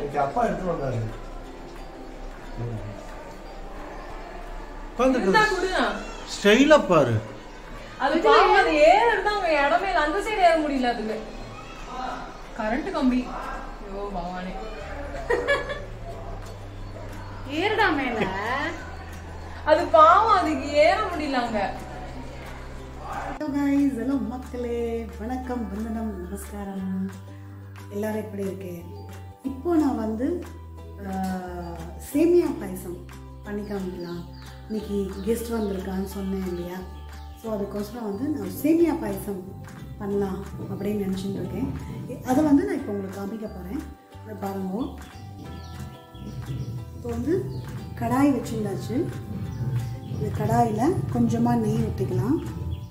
இன்னைக்கு அப்பா எடுத்து வந்தாரு இருந்தா உட்காந்துருக்கு கொடுங்க ஸ்டைலா பாரு அது பாவம் அது ஏறதான் அவங்க இடமே இல்ல அந்த சைடு ஏற முடியல அதுக்கு கரண்ட் கம்பி ஐயோ பகவானே ஏறுடா மேல அது பாவம் அதுக்கு ஏற முடியல அங்க ஹலோ கைஸ் ஹலோ மக்களே வணக்கம் வந்தனம் நமஸ்காரம் எல்லாரும் எப்படி இருக்கு இப்போ நான் வந்து ஆஹ், சேமியா பாயசம் பண்ணி காமிக்கலாம் இன்னைக்கு கெஸ்ட் வந்திருக்கான்னு சொன்னேன் இல்லையா ஸோ அதுக்கோசரம் வந்து நான் சேமியா பாயசம் பண்ணலாம் அப்படின்னு நினச்சிட்டு இருக்கேன் அதை வந்து நான் இப்போ உங்களுக்கு காமிக்க போகிறேன் அதை பாருங்க இப்போ வந்து கடாய் வச்சுருந்தாச்சு இந்த கடாயில் கொஞ்சமாக நெய் ஊற்றிக்கலாம்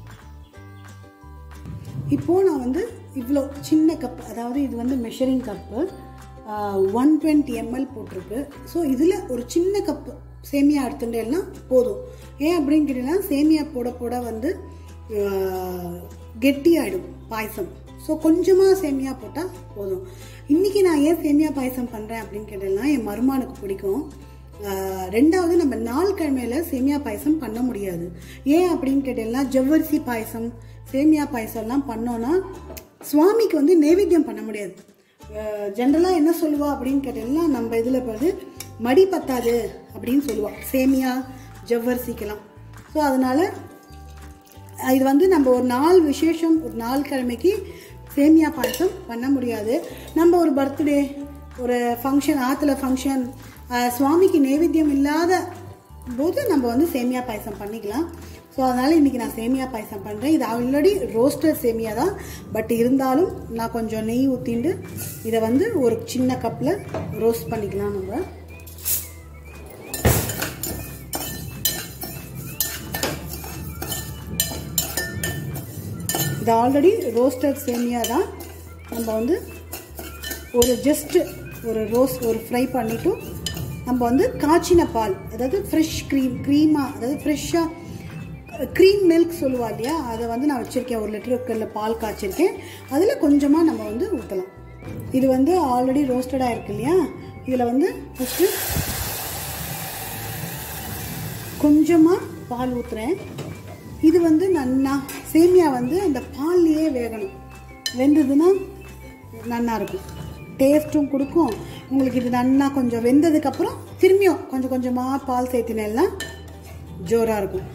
இப்போது நான் வந்து இவ்வளோ சின்ன கப் அதாவது இது வந்து measuring cup one twenty ml போட்டிருக்கு ஸோ இதில் ஒரு சின்ன கப்பு சேமியா எடுத்துட்டேன்னா போதும் ஏன் அப்படின்னு கேட்டீங்கன்னா சேமியா போட போட வந்து ஆஹ், கெட்டியாயிடும் பாயசம் ஸோ கொஞ்சமாக சேமியா போட்டால் போதும் இன்றைக்கி நான் ஏன் சேமியா பாயசம் பண்ணுறேன் அப்படின்னு கேட்டீங்கன்னா என் மருமானுக்கு பிடிக்கும் ஆஹ் ரெண்டாவது நம்ம நாள் கிழமையில சேமியா பாயசம் பண்ண முடியாது ஏன் அப்படின்னு கேட்டீங்கன்னா ஜவ்வரிசி பாயசம் சேமியா பாயசம்லாம் பண்ணோன்னா சுவாமிக்கு வந்து நைவேத்தியம் பண்ண முடியாது ஜென்ரலாக என்ன சொல்லுவா அப்படின்னு கேட்டீங்கன்னா நம்ம இதில் வந்து மடி பத்தாது அப்படின்னு சொல்லுவா சேமியா ஜவ்வரிசிக்கெல்லாம் ஸோ அதனால இது வந்து நம்ம ஒரு நாள் விசேஷம் ஒரு நாள் கிழமைக்கு சேமியா பாயசம் பண்ண முடியாது நம்ம ஒரு பர்த்டே ஒரு ஃபங்க்ஷன் ஆற்றுல ஃபங்க்ஷன் சுவாமிக்கு நைவேத்தியம் இல்லாத போது நம்ம வந்து சேமியா பாயசம் பண்ணிக்கலாம் ஸோ அதனால் இன்றைக்கி நான் சேமியா பாயசம் பண்ணுறேன் இது ஆல்ரெடி ரோஸ்டர் சேமியா தான் பட் இருந்தாலும் நான் கொஞ்சம் நெய் ஊற்றிண்டு இதை வந்து ஒரு சின்ன கப்பில் ரோஸ்ட் பண்ணிக்கலாம் நம்ம இது ஆல்ரெடி ரோஸ்டட் சேமியா தான் நம்ம வந்து ஒரு ஜஸ்ட்டு ஒரு ரோஸ் ஒரு ஃப்ரை பண்ணிவிட்டு நம்ம வந்து காய்ச்சின பால் அதாவது ஃப்ரெஷ் க்ரீம் க்ரீமாக அதாவது ஃப்ரெஷ்ஷாக க்ரீம் மில்க் சொல்லுவா இல்லையா அதை வந்து நான் வச்சுருக்கேன் ஒரு லிட்டருக்கு பால் காய்ச்சிருக்கேன் அதில் கொஞ்சமாக நம்ம வந்து ஊற்றலாம் இது வந்து ஆல்ரெடி ரோஸ்டடாக இருக்கு இல்லையா இதில் வந்து ஃபஸ்ட்டு கொஞ்சமாக பால் ஊற்றுறேன் இது வந்து நன்னா சேமியா வந்து அந்த பால்லையே வேகணும் வெந்ததுன்னா நன்னா இருக்கும் டேஸ்ட்டும் கொடுக்கும் உங்களுக்கு இது நன்னா கொஞ்சம் வெந்ததுக்கப்புறம் திரும்பியும் கொஞ்சம் கொஞ்சமாக பால் சேர்த்தினேன்னா ஜோராக இருக்கும்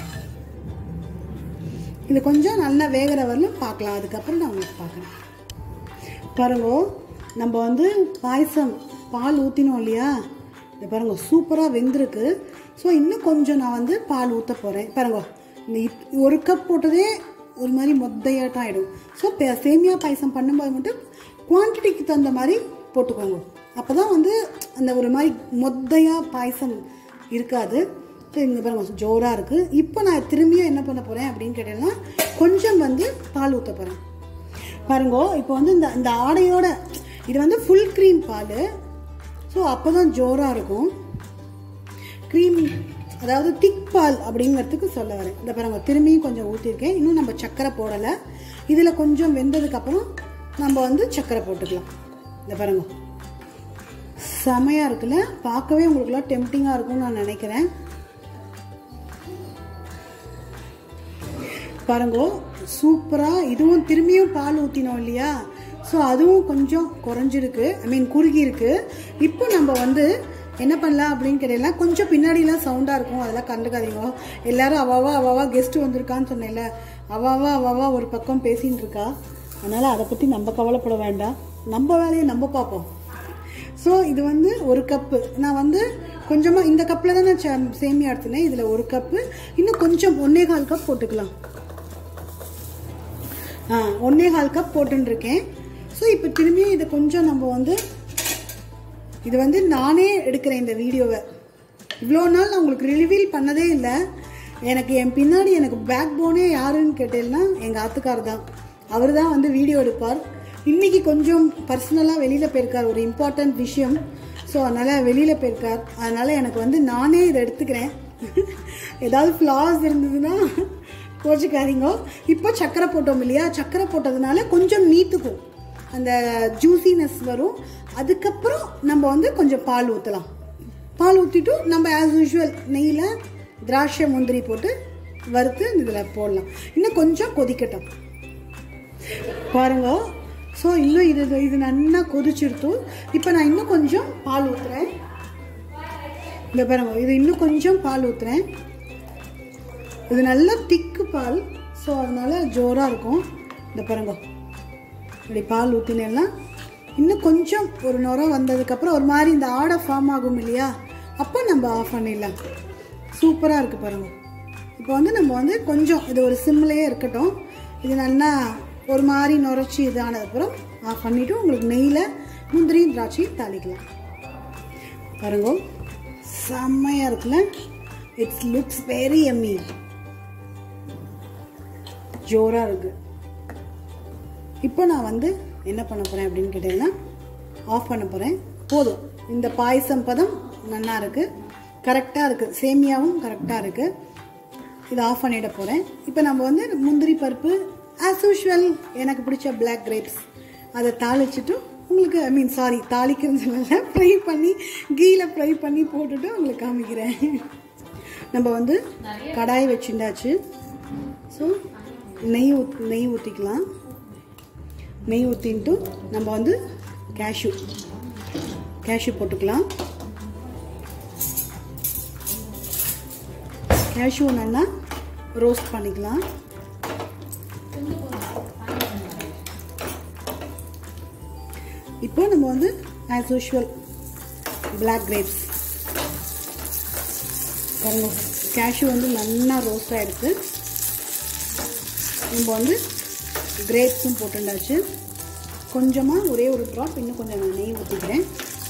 இது கொஞ்சம் நல்லா வேகிற வரலும் பார்க்கலாம் அதுக்கப்புறம் நான் உங்களுக்கு பார்க்குறேன் பாருங்க நம்ம வந்து பாயசம் பால் ஊற்றினோம் இல்லையா இது பாருங்க சூப்பராக வெந்திருக்கு ஸோ இன்னும் கொஞ்சம் நான் வந்து பால் ஊற்ற போகிறேன் பாருங்க இந்த இத்- ஒரு கப் போட்டதே ஒரு மாதிரி மொத்தையாட்டம் ஆகிடும் ஸோ சேமியா பாயசம் பண்ணும்போது மட்டும் குவான்டிட்டிக்கு தகுந்த மாதிரி போட்டுக்கோங்க அப்போ தான் வந்து அந்த ஒரு மாதிரி மொத்தையாக பாயசம் இருக்காது ஸோ இங்கே பாருங்க ஜோராக இருக்குது இப்போ நான் திரும்பியும் என்ன பண்ண போகிறேன் அப்படின்னு கேட்டேன்னா கொஞ்சம் வந்து பால் ஊற்ற போகிறேன் பாருங்க இப்போ வந்து இந்த இந்த ஆடையோட இது வந்து ஃபுல் க்ரீம் பால் ஸோ அப்போ தான் ஜோராக இருக்கும் க்ரீம் அதாவது திக் பால் அப்படிங்கிறதுக்கு சொல்ல வரேன் இந்த பாருங்க திரும்பியும் கொஞ்சம் ஊற்றிருக்கேன் இன்னும் நம்ம சர்க்கரை போடலை இதில் கொஞ்சம் வெந்ததுக்கப்புறம் நம்ம வந்து சர்க்கரை போட்டுக்கலாம் இந்த பாருங்க செமையாக இருக்குல்ல பார்க்கவே உங்களுக்குலாம் டெம்டிங்காக இருக்கும்னு நான் நினைக்கிறேன் பாருங்கோ சூப்பராக இதுவும் திரும்பியும் பால் ஊற்றினோம் இல்லையா ஸோ அதுவும் கொஞ்சம் குறைஞ்சிருக்கு ஐ மீன் குறுகி இருக்கு இப்போ நம்ம வந்து என்ன பண்ணலாம் அப்படின்னு கேட்டீங்கன்னா கொஞ்சம் பின்னாடிலாம் சவுண்டாக இருக்கும் அதெல்லாம் கண்டுக்காதீங்க எல்லாரும் அவாவா அவாவா கெஸ்ட் வந்திருக்கான்னு சொன்னேன்ல அவாவா அவாவா ஒரு பக்கம் பேசின்னு இருக்கா அதனால் அதை பற்றி நம்ம கவலைப்பட வேண்டாம் நம்ம வேலையை நம்ம பார்ப்போம் ஸோ இது வந்து ஒரு கப்பு நான் வந்து கொஞ்சமாக இந்த கப்பில் தான் நான் சே- சேமியா எடுத்துனேன் இதில் ஒரு கப்பு இன்னும் கொஞ்சம் ஒன்னே கால் கப் போட்டுக்கலாம் ஆ ஒன்னே கால் கப் போட்டுருக்கேன் ஸோ இப்போ திரும்பியும் இதை கொஞ்சம் நம்ம வந்து இது வந்து நானே எடுக்கிறேன் இந்த வீடியோவை இவ்வளோ நாள் நான் உங்களுக்கு ரிவீல் பண்ணதே இல்லை எனக்கு என் பின்னாடி எனக்கு பேக் போனே யாருன்னு கேட்டேன்னா எங்கள் ஆத்துக்கார் தான் அவர் தான் வந்து வீடியோ எடுப்பார் இன்னைக்கு கொஞ்சம் பர்சனலாக வெளியில் போயிருக்கார் ஒரு இம்பார்ட்டன்ட் விஷயம் ஸோ அதனால் வெளியில் போயிருக்கார் அதனால் எனக்கு வந்து நானே இதை எடுத்துக்கிறேன் ஏதாவது ஃப்ளாஸ் இருந்ததுன்னா கோச்சிக்காதீங்க இப்போ சக்கரை போட்டோம் இல்லையா சக்கரை போட்டதுனால கொஞ்சம் நீத்துக்கும் அந்த ஜூசினஸ் வரும் அதுக்கப்புறம் நம்ம வந்து கொஞ்சம் பால் ஊற்றலாம் பால் ஊற்றிட்டு நம்ம ஆஸ் யூஷுவல் நெய்யில் திராட்சை முந்திரி போட்டு வறுத்து இதில் போடலாம் இன்னும் கொஞ்சம் கொதிக்கட்டும் பாருங்க ஸோ இன்னும் இது இது நல்லா கொதிச்சிருத்து இப்போ நான் இன்னும் கொஞ்சம் பால் ஊற்றுறேன் இந்த பாருங்க இது இன்னும் கொஞ்சம் பால் ஊற்றுறேன் இது நல்லா திக்கு பால் ஸோ அதனால ஜோராக இருக்கும் இந்த பாருங்க இப்படி பால் ஊற்றினேன்னா இன்னும் கொஞ்சம் ஒரு நுரம் வந்ததுக்கப்புறம் ஒரு மாதிரி இந்த ஆடை ஃபார்ம் ஆகும் இல்லையா அப்போ நம்ம ஆஃப் பண்ணிடலாம் சூப்பராக இருக்குது பாருங்க இப்போ வந்து நம்ம வந்து கொஞ்சம் இது ஒரு சிம்லேயே இருக்கட்டும் இது நல்லா ஒரு மாதிரி நுரைச்சி இது ஆனதுக்கப்புறம் ஆஃப் பண்ணிவிட்டு உங்களுக்கு நெய்யில் முந்திரியும் திராட்சையும் தாளிக்கலாம் பாருங்க செம்மையாக இருக்குல்ல இட்ஸ் லுக்ஸ் வெரி எம்மி ஜோராக இருக்குது இப்போ நான் வந்து என்ன பண்ண போகிறேன் அப்படின்னு கேட்டிங்கன்னா ஆஃப் பண்ண போகிறேன் போதும் இந்த பாயசம் பதம் நல்லா இருக்குது கரெக்டாக இருக்குது சேமியாவும் கரெக்டாக இருக்குது இதை ஆஃப் பண்ணிட போகிறேன் இப்போ நம்ம வந்து முந்திரி பருப்பு ஆஸ் யூஷுவல் எனக்கு பிடிச்ச பிளாக் கிரேப்ஸ் அதை தாளிச்சிட்டு உங்களுக்கு ஐ மீன் சாரி தாளிக்கிறது ஃப்ரை பண்ணி கீழே ஃப்ரை பண்ணி போட்டுட்டு உங்களுக்கு காமிக்கிறேன் நம்ம வந்து கடாய் வச்சுட்டாச்சு ஸோ நெய் ஊத் நெய் ஊற்றிக்கலாம் நெய் ஊற்றின்ட்டு நம்ம வந்து கேஷ்யூ கேஷ்யூ போட்டுக்கலாம் கேஷ்யூ நல்லா ரோஸ்ட் பண்ணிக்கலாம் இப்போ நம்ம வந்து ஆஸ் யூஷுவல் பிளாக் கிரேப்ஸ் பாருங்க கேஷ்யூ வந்து நல்லா ரோஸ்ட் ஆகிடுச்சு நம்ம வந்து கிரேப்ஸும் போட்டுண்டாச்சு கொஞ்சமாக ஒரே ஒரு ட்ராப் இன்னும் கொஞ்சம் நான் நெய் ஊற்றிக்கிறேன்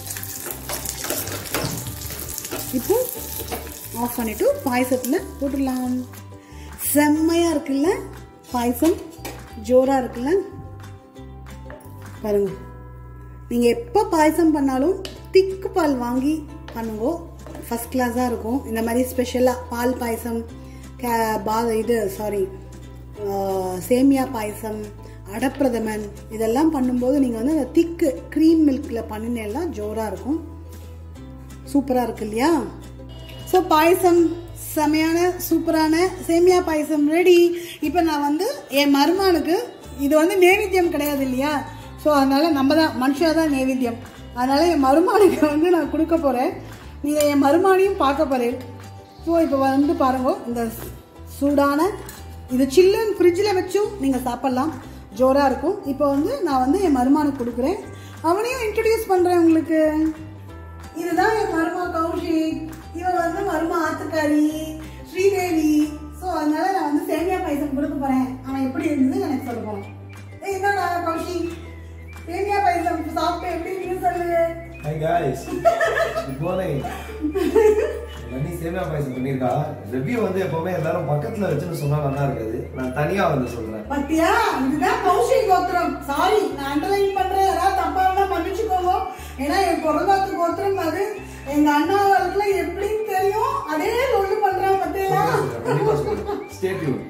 இப்போ ஆஃப் பண்ணிவிட்டு பாயசத்தில் போட்டுடலாம் செம்மையாக இருக்குல்ல பாயசம் ஜோராக இருக்குல்ல பாருங்க நீங்கள் எப்போ பாயசம் பண்ணாலும் திக்கு பால் வாங்கி பண்ணுங்க ஃபஸ்ட் கிளாஸாக இருக்கும் இந்த மாதிரி ஸ்பெஷலாக பால் பாயசம் கே பா இது சாரி சேமியா பாயசம் அடப்பிரதமன் இதெல்லாம் பண்ணும்போது நீங்கள் வந்து அந்த திக்கு க்ரீம் மில்கில் பண்ணினேன்னா ஜோராக இருக்கும் சூப்பராக இருக்கு இல்லையா ஸோ பாயசம் செமையான சூப்பரான சேமியா பாயசம் ரெடி இப்போ நான் வந்து என் மருமானுக்கு இது வந்து நேவேத்தியம் கிடையாது இல்லையா ஸோ அதனால நம்ம தான் மனுஷா தான் நேவேத்தியம் அதனால என் மருமானுக்கு வந்து நான் கொடுக்க போகிறேன் நீங்கள் என் மருமானையும் பார்க்க போகிறேன் ஸோ இப்போ வந்து பாருங்க இந்த சூடான இது சில்லுன்னு ஃப்ரிட்ஜில் வச்சும் நீங்கள் சாப்பிட்லாம் ஜோராக இருக்கும் இப்போ வந்து நான் வந்து என் மருமானுக்கு கொடுக்குறேன் அவனையும் இன்ட்ரடியூஸ் பண்ணுறேன் உங்களுக்கு இதுதான் என் மருமா கௌஷிக் இவன் வந்து மருமா ஆத்துக்காரி ஸ்ரீதேவி ஸோ அதனால நான் வந்து சேமியா பாயசம் கொடுக்க போறேன் அவன் எப்படி இருந்தது எனக்கு சொல்ல போறான் ஏய் என்னடா கௌஷிக் சேமியா பாயசம் சாப்பிட்டு எப்படி இருக்குன்னு சொல்லு Hi guys. Good morning. Vanni சேமியா பாயசம் பண்ணியிருக்கா ரிவ்யூ வந்து எப்பவுமே எல்லாரும் பக்கத்துல வச்சுன்னு சொன்னா நல்லா இருக்காது நான் தனியா வந்து சொல்றேன் பத்தியா இதுதான் கௌஷிக் கோத்திரம் சாரி நான் அண்டர்லைன் பண்றேன் யாராவது தப்பா வேணா மன்னிச்சுக்கோங்க ஏன்னா என் பிறந்தாத்து கோத்திரம் அது எங்க அண்ணா காலத்துல எப்படின்னு தெரியும் அதே ஒண்ணு பண்றான் பத்தியா கண்டிப்பா சொல்றேன் ஸ்டே டியூன்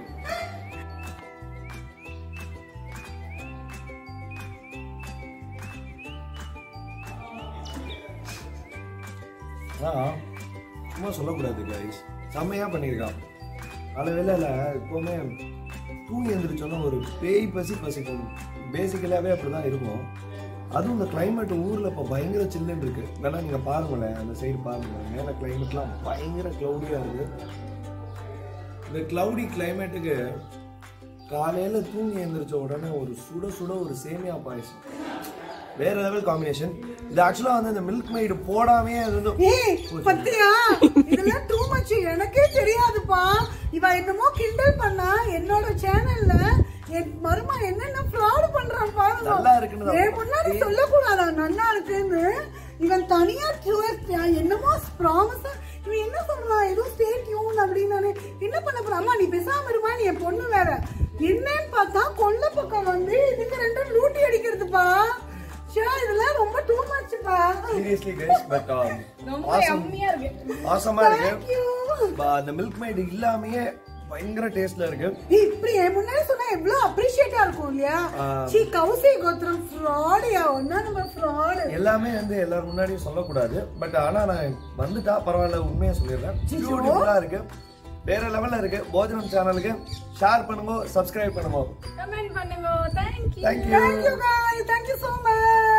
சும்மா சொல்லக்கூடாது கைஸ் செம்மையா பண்ணியிருக்கான் காலையில எப்பவுமே தூங்கி எழுந்திரிச்சோன்னா ஒரு பேய் பசி பசிக்கும் பேசிக்கலாகவே அப்படிதான் இருக்கும் அதுவும் இந்த climate ஊர்ல இப்போ பயங்கர சில்லுன்னு இருக்கு வேணா நீங்க பாருங்களேன் அந்த சைடு பாருங்களேன் மேலே கிளைமேட்லாம் பயங்கர க்ளௌடியா இருக்கு இந்த க்ளௌடி கிளைமேட்டுக்கு காலையில தூங்கி எழுந்திரிச்ச உடனே ஒரு சுட சுட ஒரு சேமியா பாயசம் வேற லெவல் காம்பினேஷன் இது ஆக்சுவலா வந்து இந்த மில்க் மைடு போடாமே அது வந்து ஏய் பத்தியா இதெல்லாம் டூ மச் எனக்கே தெரியாதுப்பா இவ என்னமோ கிண்டல் பண்ணா என்னோட சேனல்ல என் மருமா என்னென்ன ஃப்ராட் பண்றான் பாருங்க நல்லா இருக்குன்னு தான். என் முன்னாடி சொல்லக்கூடாதா நல்லா இருக்குன்னு இவன் தனியா choice- என்னமோ ப்ராமிஸா இவன் என்ன சொல்றான் ஏதோ ஸ்டே டியூன் அப்படின்னு நானு என்ன பண்ண போற அம்மா நீ பேசாம இருமா நீ என் பொண்ணு வேற என்னன்னு பார்த்தா கொல்ல பக்கம் வந்து இதுங்க ரெண்டும் லூட்டி அடிக்கிறதுப்பா ஷா இதெல்லாம் ரொம்ப டூ மச்ப்பா சீரியஸ்லி கைஸ் பட் ரொம்ப யம்மியா இருக்கு ஆசமா இருக்கு Thank you. ப- அந்த மில்க் மைடு இல்லாமயே பயங்கர டேஸ்ட்ல இருக்கு ஏய், இப்படி என் முன்னாடி சொன்னா எவ்வளவு அப்ரிஷியேட்டா இருக்கும் இல்லையா ஆ. சி கௌசி கோத்திரம் ஃப்ராடியா ஒன்னா நம்ம ஃப்ராடு எல்லாமே வந்து எல்லாரும் முன்னாடியும் சொல்லக்கூடாது பட் ஆனா நான் வந்துட்டா பரவாயில்ல உண்மையா சொல்லிடுறேன் பியூட்டிஃபுல்லா இருக்கு வேற லெவல்ல இருக்கு போஜனம் சேனலுக்கு ஷேர் பண்ணுங்க சப்ஸ்கிரைப் பண்ணுங்க கமெண்ட் பண்ணுங்க thank you thank you thank you guys thank you so much